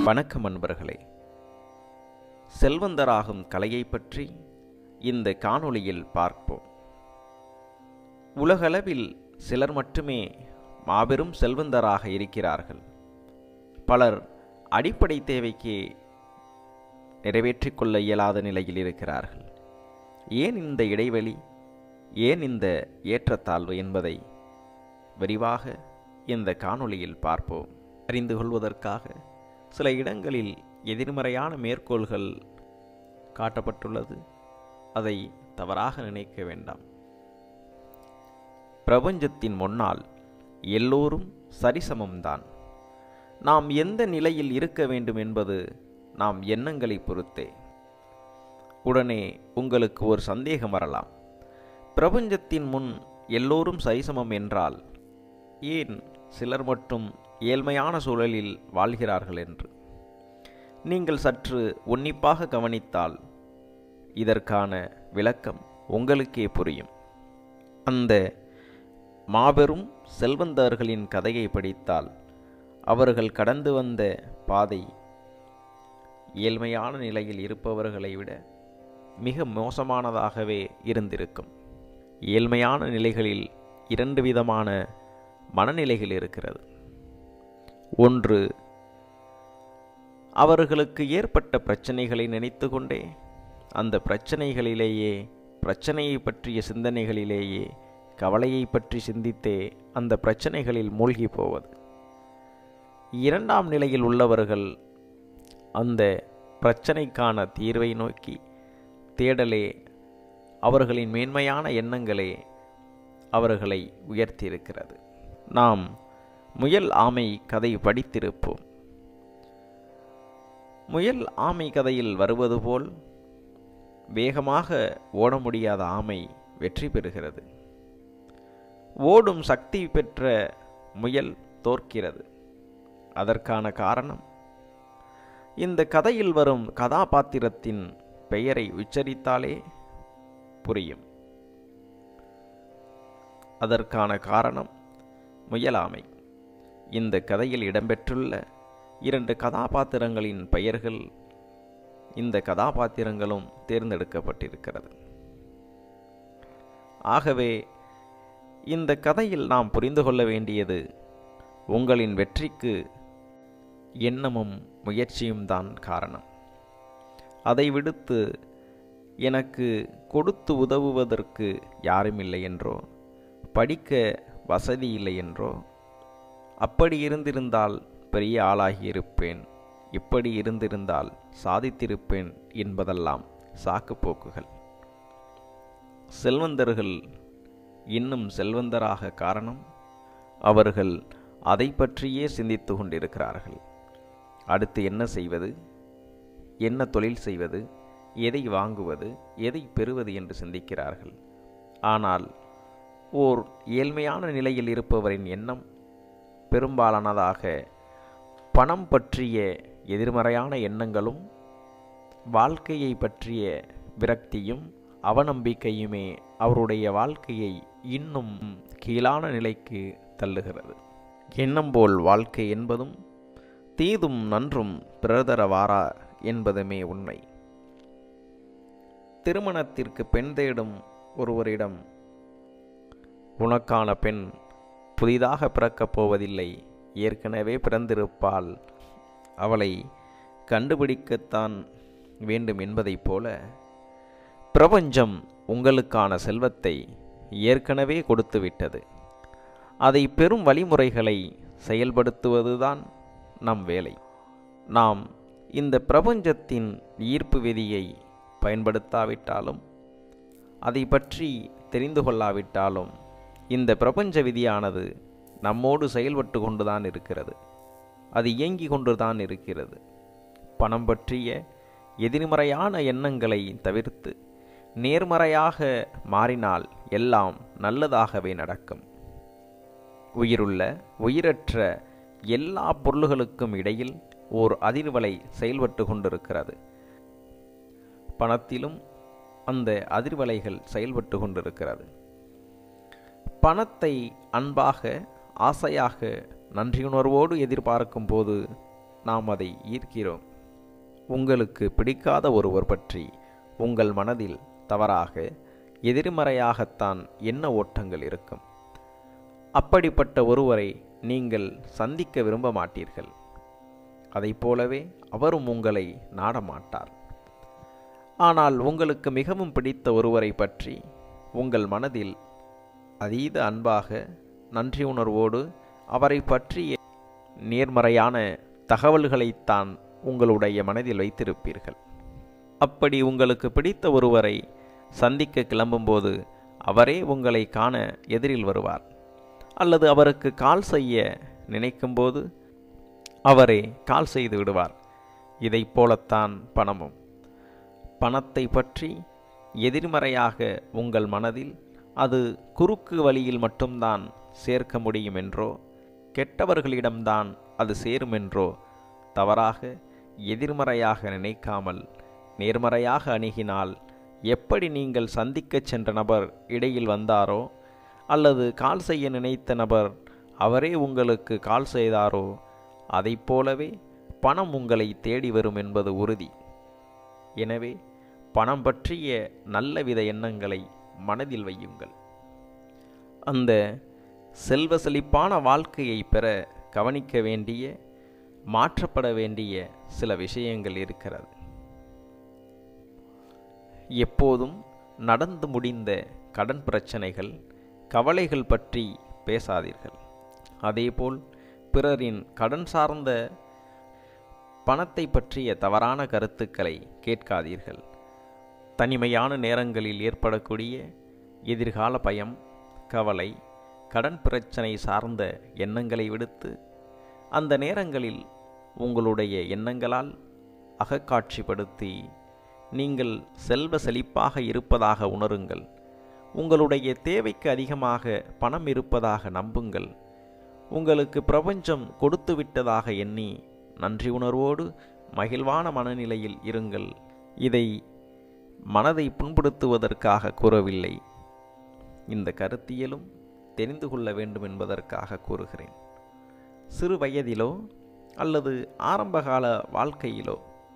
வணக்கம் அன்பர்களே செல்வந்தராகும் கலையை பற்றி இந்த காணொளியில் பார்ப்போம் உலகளவில் சிலர் மட்டுமே மாபெரும் செல்வந்தராக இருக்கிறார்கள் பலர் அடிப்படை தேவைக்கு நிறைவேற்றிக் கொள்ள இயலாத நிலையில் இருக்கிறார்கள் ஏன் இந்த இடைவெளி ஏன் இந்த ஏற்றத்தாழ்வு என்பதை விரிவாக இந்த காணொளியில் பார்ப்போம் அறிந்து கொள்வதற்காக சில இடங்களில் எதிர்மறையான மேற்கோள்கள் காட்டப்பட்டுள்ளது அதை தவறாக நினைக்க வேண்டாம் பிரபஞ்சத்தின் முன்னால் எல்லோரும் சரிசமம்தான் நாம் எந்த நிலையில் இருக்க வேண்டும் என்பது நாம் எண்ணங்களை பொறுத்தே உடனே உங்களுக்கு ஒரு சந்தேகம் வரலாம் பிரபஞ்சத்தின் முன் எல்லோரும் சரிசமம் என்றால் ஏன் சிலர் மட்டும் ஏழ்மையான சூழலில் வாழ்கிறார்கள் என்று நீங்கள் சற்று உன்னிப்பாக கவனித்தால் இதற்கான விளக்கம் உங்களுக்கே புரியும் அந்த மாபெரும் செல்வந்தர்களின் கதையை படித்தால் அவர்கள் கடந்து வந்த பாதை ஏழ்மையான நிலையில் இருப்பவர்களை விட மிக மோசமானதாகவே இருந்திருக்கும் ஏழ்மையான நிலைகளில் இரண்டு விதமான மனநிலைகள் இருக்கிறது ஒன்று அவர்களுக்கு ஏற்பட்ட பிரச்சனைகளை நினைத்து கொண்டே அந்த பிரச்சனைகளிலேயே பிரச்சனையை பற்றிய சிந்தனைகளிலேயே கவலையை பற்றி சிந்தித்தே அந்த பிரச்சனைகளில் மூழ்கி போவது இரண்டாம் நிலையில் உள்ளவர்கள் அந்த பிரச்சனைக்கான தீர்வை நோக்கி தேடலே அவர்களின் மேன்மையான எண்ணங்களே அவர்களை உயர்த்தியிருக்கிறது நாம் முயல் ஆமை கதை படித்திருப்போம் முயல் ஆமை கதையில் வருவது போல் வேகமாக ஓட முடியாத ஆமை வெற்றி பெறுகிறது ஓடும் சக்தி பெற்ற முயல் தோற்கிறது அதற்கான காரணம் இந்த கதையில் வரும் கதாபாத்திரத்தின் பெயரை உச்சரித்தாலே புரியும் அதற்கான காரணம் முயலாமை இந்த கதையில் இடம்பெற்றுள்ள இரண்டு கதாபாத்திரங்களின் பெயர்கள் இந்த கதாபாத்திரங்களும் தேர்ந்தெடுக்கப்பட்டிருக்கிறது ஆகவே இந்த கதையில் நாம் புரிந்து கொள்ள வேண்டியது உங்களின் வெற்றிக்கு எண்ணமும் முயற்சியும் தான் காரணம் அதை விடுத்து எனக்கு கொடுத்து உதவுவதற்கு யாரும் இல்லை என்றோ படிக்க வசதி இல்லை என்றோ அப்படி இருந்திருந்தால் பெரிய ஆளாகி இருப்பேன் இப்படி இருந்திருந்தால் சாதித்திருப்பேன் என்பதெல்லாம் சாக்குப்போக்குகள் செல்வந்தர்கள் இன்னும் செல்வந்தராக காரணம் அவர்கள் அதை பற்றியே சிந்தித்து கொண்டிருக்கிறார்கள் அடுத்து என்ன செய்வது என்ன தொழில் செய்வது எதை வாங்குவது எதை பெறுவது என்று சிந்திக்கிறார்கள் ஆனால் ஓர் ஏழ்மையான நிலையில் இருப்பவரின் எண்ணம் பெரும்பாலானதாக பணம் பற்றிய எதிர்மறையான எண்ணங்களும் வாழ்க்கையை பற்றிய விரக்தியும் அவநம்பிக்கையுமே அவருடைய வாழ்க்கையை இன்னும் கீழான நிலைக்கு தள்ளுகிறது எண்ணம் போல் வாழ்க்கை என்பதும் தீதும் நன்றும் பிறதரவாரா என்பதுமே உண்மை திருமணத்திற்கு பெண் தேடும் ஒருவரிடம் உனக்கான பெண் புதிதாக பிறக்கப் போவதில்லை ஏற்கனவே பிறந்திருப்பால் அவளை கண்டுபிடிக்கத்தான் வேண்டும் என்பதைப் போல பிரபஞ்சம் உங்களுக்கான செல்வத்தை ஏற்கனவே கொடுத்துவிட்டது அதை பெரும் வழிமுறைகளை செயல்படுத்துவதுதான் நம் வேலை நாம் இந்த பிரபஞ்சத்தின் ஈர்ப்பு விதியை பயன்படுத்தாவிட்டாலும் அதை பற்றி தெரிந்து கொள்ளாவிட்டாலும் இந்த பிரபஞ்ச விதியானது நம்மோடு செயல்பட்டு கொண்டுதான் இருக்கிறது அது இயங்கி கொண்டுதான் இருக்கிறது பணம் பற்றிய எதிர்மறையான எண்ணங்களை தவிர்த்து நேர்மறையாக மாறினால் எல்லாம் நல்லதாகவே நடக்கும் உயிருள்ள உயிரற்ற எல்லா பொருள்களுக்கும் இடையில் ஓர் அதிர்வலை செயல்பட்டு கொண்டிருக்கிறது பணத்திலும் அந்த அதிர்வலைகள் செயல்பட்டு கொண்டிருக்கிறது பணத்தை அன்பாக ஆசையாக நன்றியுணர்வோடு எதிர்பார்க்கும் போது நாம் அதை ஈர்க்கிறோம் உங்களுக்கு பிடிக்காத ஒருவர் பற்றி உங்கள் மனதில் தவறாக எதிர்மறையாகத்தான் எண்ண ஓட்டங்கள் இருக்கும் அப்படிப்பட்ட ஒருவரை நீங்கள் சந்திக்க விரும்ப மாட்டீர்கள் அதைப் போலவே அவரும் உங்களை நாடமாட்டார் ஆனால் உங்களுக்கு மிகவும் பிடித்த ஒருவரை பற்றி உங்கள் மனதில் அதீத அன்பாக நன்றி உணர்வோடு அவரை பற்றிய நேர்மறையான தகவல்களைத்தான் உங்களுடைய மனதில் வைத்திருப்பீர்கள் அப்படி உங்களுக்கு பிடித்த ஒருவரை சந்திக்க கிளம்பும்போது அவரே உங்களை காண எதிரில் வருவார் அல்லது அவருக்கு கால் செய்ய நினைக்கும்போது அவரே கால் செய்து விடுவார் இதைப் போலத்தான் பணமும் பணத்தை பற்றி எதிர்மறையாக உங்கள் மனதில் அது குறுக்கு வழியில் மட்டும்தான் சேர்க்க முடியும் என்றோ கெட்டவர்களிடம்தான் அது சேரும் என்றோ தவறாக எதிர்மறையாக நினைக்காமல் நேர்மறையாக அணுகினால் எப்படி நீங்கள் சந்திக்கச் சென்ற நபர் இடையில் வந்தாரோ அல்லது கால் செய்ய நினைத்த நபர் அவரே உங்களுக்கு கால் செய்தாரோ அதைப் போலவே பணம் உங்களை தேடி வரும் என்பது உறுதி எனவே பணம் பற்றிய நல்லவித எண்ணங்களை மனதில் வையுங்கள் அந்த செல்வ செழிப்பான வாழ்க்கையை பெற கவனிக்க வேண்டிய மாற்றப்பட வேண்டிய சில விஷயங்கள் இருக்கிறது எப்போதும் நடந்து முடிந்த கடன் பிரச்சனைகள் கவலைகள் பற்றி பேசாதீர்கள் அதேபோல் பிறரின் கடன் சார்ந்த பணத்தை பற்றிய தவறான கருத்துக்களை கேட்காதீர்கள் தனிமையான நேரங்களில் ஏற்படக்கூடிய எதிர்கால பயம் கவலை கடன் பிரச்சனை சார்ந்த எண்ணங்களை விடுத்து அந்த நேரங்களில் உங்களுடைய எண்ணங்களால் அகக்காட்சிப்படுத்தி நீங்கள் செல்வ செழிப்பாக இருப்பதாக உணருங்கள் உங்களுடைய தேவைக்கு அதிகமாக பணம் இருப்பதாக நம்புங்கள் உங்களுக்கு பிரபஞ்சம் கொடுத்து விட்டதாக எண்ணி நன்றி உணர்வோடு மகிழ்வான மனநிலையில் இருங்கள் இதை மனதை புண்படுத்துவதற்காக கூறவில்லை இந்த கருத்தியலும் தெரிந்து கொள்ள வேண்டும் என்பதற்காக கூறுகிறேன் சிறு வயதிலோ அல்லது ஆரம்பகால வாழ்க்கையிலோ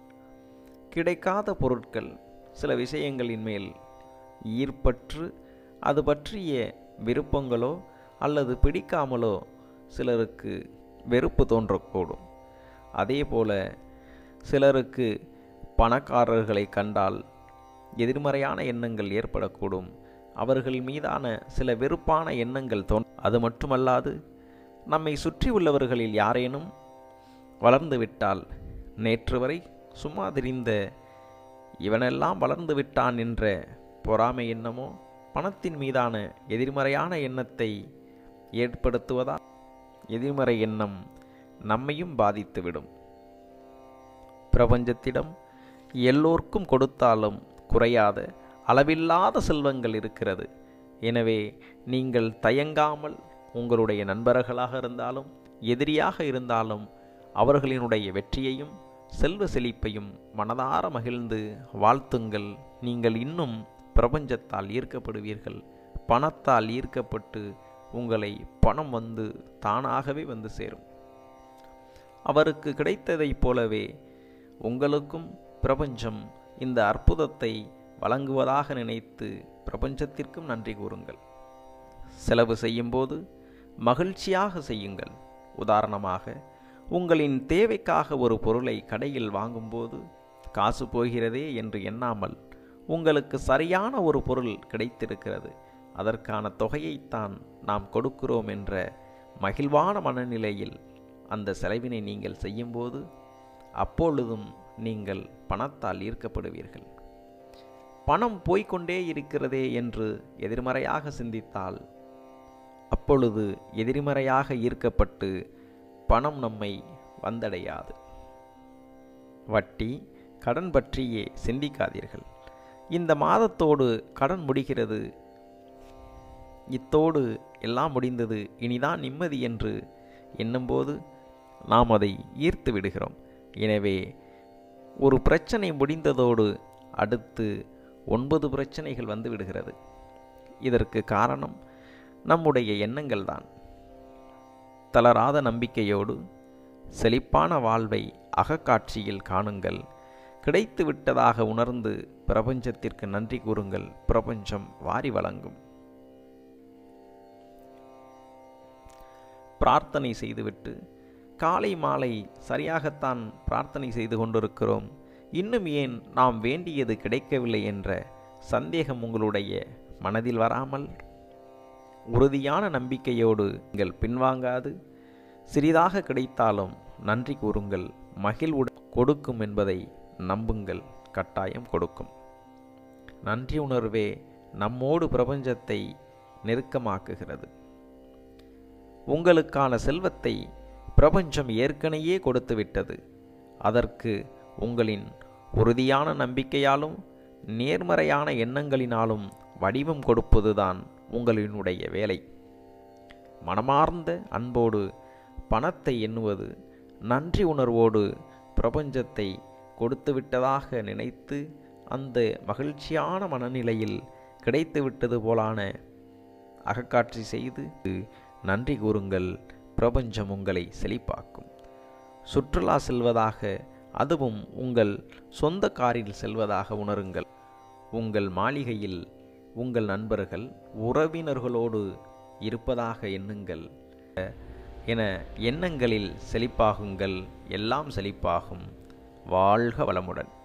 கிடைக்காத பொருட்கள் சில விஷயங்களின் மேல் ஈர்ப்பற்று அது பற்றிய விருப்பங்களோ அல்லது பிடிக்காமலோ சிலருக்கு வெறுப்பு தோன்றக்கூடும் அதே போல சிலருக்கு பணக்காரர்களை கண்டால் எதிர்மறையான எண்ணங்கள் ஏற்படக்கூடும் அவர்கள் மீதான சில வெறுப்பான எண்ணங்கள் தோன் அது மட்டுமல்லாது நம்மை சுற்றி உள்ளவர்களில் யாரேனும் வளர்ந்து விட்டால் நேற்று வரை சும்மா திரிந்த இவனெல்லாம் வளர்ந்து விட்டான் என்ற பொறாமை எண்ணமோ பணத்தின் மீதான எதிர்மறையான எண்ணத்தை ஏற்படுத்துவதால் எதிர்மறை எண்ணம் நம்மையும் பாதித்துவிடும் பிரபஞ்சத்திடம் எல்லோர்க்கும் கொடுத்தாலும் குறையாத அளவில்லாத செல்வங்கள் இருக்கிறது எனவே நீங்கள் தயங்காமல் உங்களுடைய நண்பர்களாக இருந்தாலும் எதிரியாக இருந்தாலும் அவர்களினுடைய வெற்றியையும் செல்வ செழிப்பையும் மனதார மகிழ்ந்து வாழ்த்துங்கள் நீங்கள் இன்னும் பிரபஞ்சத்தால் ஈர்க்கப்படுவீர்கள் பணத்தால் ஈர்க்கப்பட்டு உங்களை பணம் வந்து தானாகவே வந்து சேரும் அவருக்கு கிடைத்ததைப் போலவே உங்களுக்கும் பிரபஞ்சம் இந்த அற்புதத்தை வழங்குவதாக நினைத்து பிரபஞ்சத்திற்கும் நன்றி கூறுங்கள் செலவு செய்யும்போது மகிழ்ச்சியாக செய்யுங்கள் உதாரணமாக உங்களின் தேவைக்காக ஒரு பொருளை கடையில் வாங்கும்போது காசு போகிறதே என்று எண்ணாமல் உங்களுக்கு சரியான ஒரு பொருள் கிடைத்திருக்கிறது அதற்கான தொகையைத்தான் நாம் கொடுக்கிறோம் என்ற மகிழ்வான மனநிலையில் அந்த செலவினை நீங்கள் செய்யும்போது அப்பொழுதும் நீங்கள் பணத்தால் ஈர்க்கப்படுவீர்கள் பணம் போய்க்கொண்டே இருக்கிறதே என்று எதிர்மறையாக சிந்தித்தால் அப்பொழுது எதிர்மறையாக ஈர்க்கப்பட்டு பணம் நம்மை வந்தடையாது வட்டி கடன் பற்றியே சிந்திக்காதீர்கள் இந்த மாதத்தோடு கடன் முடிகிறது இத்தோடு எல்லாம் முடிந்தது இனிதான் நிம்மதி என்று எண்ணும்போது நாம் அதை ஈர்த்து விடுகிறோம் எனவே ஒரு பிரச்சனை முடிந்ததோடு அடுத்து ஒன்பது பிரச்சனைகள் வந்து விடுகிறது இதற்கு காரணம் நம்முடைய எண்ணங்கள் தான் தளராத நம்பிக்கையோடு செழிப்பான வாழ்வை அகக்காட்சியில் காணுங்கள் கிடைத்து விட்டதாக உணர்ந்து பிரபஞ்சத்திற்கு நன்றி கூறுங்கள் பிரபஞ்சம் வாரி வழங்கும் பிரார்த்தனை செய்துவிட்டு காலை மாலை சரியாகத்தான் பிரார்த்தனை செய்து கொண்டிருக்கிறோம் இன்னும் ஏன் நாம் வேண்டியது கிடைக்கவில்லை என்ற சந்தேகம் உங்களுடைய மனதில் வராமல் உறுதியான நம்பிக்கையோடு நீங்கள் பின்வாங்காது சிறிதாக கிடைத்தாலும் நன்றி கூறுங்கள் மகிழ்வுடன் கொடுக்கும் என்பதை நம்புங்கள் கட்டாயம் கொடுக்கும் நன்றி உணர்வே நம்மோடு பிரபஞ்சத்தை நெருக்கமாக்குகிறது உங்களுக்கான செல்வத்தை பிரபஞ்சம் ஏற்கனவே கொடுத்துவிட்டது அதற்கு உங்களின் உறுதியான நம்பிக்கையாலும் நேர்மறையான எண்ணங்களினாலும் வடிவம் கொடுப்பதுதான் உங்களினுடைய வேலை மனமார்ந்த அன்போடு பணத்தை எண்ணுவது நன்றி உணர்வோடு பிரபஞ்சத்தை கொடுத்துவிட்டதாக நினைத்து அந்த மகிழ்ச்சியான மனநிலையில் கிடைத்துவிட்டது போலான அகக்காட்சி செய்து நன்றி கூறுங்கள் பிரபஞ்சம் உங்களை செழிப்பாக்கும் சுற்றுலா செல்வதாக அதுவும் உங்கள் சொந்த காரில் செல்வதாக உணருங்கள் உங்கள் மாளிகையில் உங்கள் நண்பர்கள் உறவினர்களோடு இருப்பதாக எண்ணுங்கள் என எண்ணங்களில் செழிப்பாகுங்கள் எல்லாம் செழிப்பாகும் வாழ்க வளமுடன்